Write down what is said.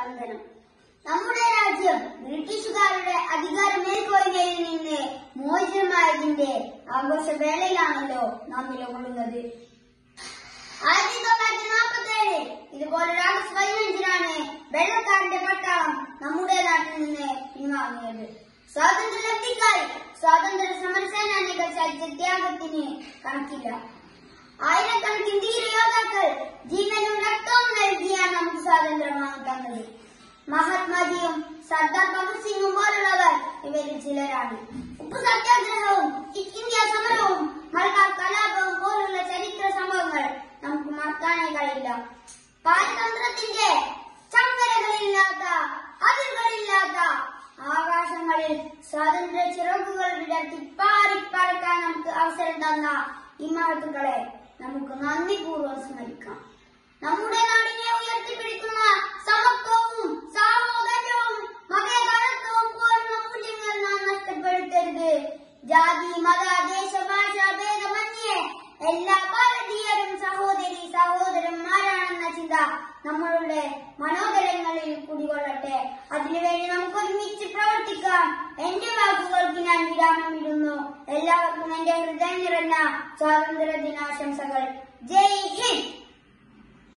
വന്ദനം നമ്മുടെ രാജ്യം ബ്രിട്ടീഷുകാരുടെ അധികാര മേൽക്കോയ്മയിൽ നിന്ന് മോചനമായതിന്റെ ആഘോഷവേളയിലാണല്ലോ നാം നിലകൊള്ളുന്നത് ആയിരത്തി തൊള്ളായിരത്തി നാൽപ്പത്തി ഏഴ് ഇതുപോലൊരു ആഗസ്റ്റ് പതിനഞ്ചിനാണ് വെള്ളക്കാരന്റെ പട്ടാളം നമ്മുടെ നാട്ടിൽ നിന്ന് പിൻവാങ്ങിയത് സ്വാതന്ത്ര്യ ലബ്ധിക്കായി സ്വാതന്ത്ര്യ സമരസേനാനികൾ സഹിച്ച ത്യാഗത്തിന് കണക്കില്ല ആയിരക്കണക്കിന് ധീരയോദ്ധാക്കൾ ജീവനും രക്തവും നൽകിയാണ് നമുക്ക് സ്വാതന്ത്ര്യം വാങ്ങി തന്നത് മഹാത്മാജിയും സർദാർ ഭഗത് സിംഗും പോലുള്ളവർ ഇവരിൽ ചിലരാണ് ഉപ്പു സത്യാഗ്രഹവും ക്വിറ്റ് ഇന്ത്യ സമരവും മൾക്കാർ കലാപവും പോലുള്ള ചരിത്ര സംഭവങ്ങൾ നമുക്ക് മറക്കാനേ കഴിയില്ല പാരതന്ത്രത്തിന്റെ ചങ്ങലകളില്ലാത്ത അതിരുകളില്ലാത്ത ആകാശങ്ങളിൽ സ്വാതന്ത്ര്യ ചിറകുകൾ വിടർത്തി പാറിപ്പറക്കാൻ നമുക്ക് അവസരം തന്ന ഈ മഹത്തുക്കളെ നമുക്ക് നന്ദിപൂർവ്വം സ്മരിക്കാം നമ്മുടെ നാടിനെ ഉയർത്തിപ്പിടിക്കുന്ന സമത്വവും സാഹോദര്യവും മതേതരത്വവും പോലുള്ള മൂല്യങ്ങൾ നാം നഷ്ടപ്പെടുത്തരുത് ജാതി മത ദേശ ഭാഷ ഭേദമന്യേ എല്ലാ ഭാരതീയരും സഹോദരി സഹോദരന്മാരാണെന്ന ചിന്ത നമ്മളുടെ മനോദരങ്ങളിൽ കുടികൊള്ളട്ടെ അതിനുവേണ്ടി നമുക്ക് ഒരുമിച്ച് പ്രവർത്തിക്കാം എന്റെ വാക്കുകൾക്ക് ഞാൻ വിരാമമിടുന്നു എല്ലാവർക്കും എന്റെ ഹൃദയം നിറഞ്ഞ സ്വാതന്ത്ര്യ ദിനാശംസകൾ ജയ് ഹിന്ദ്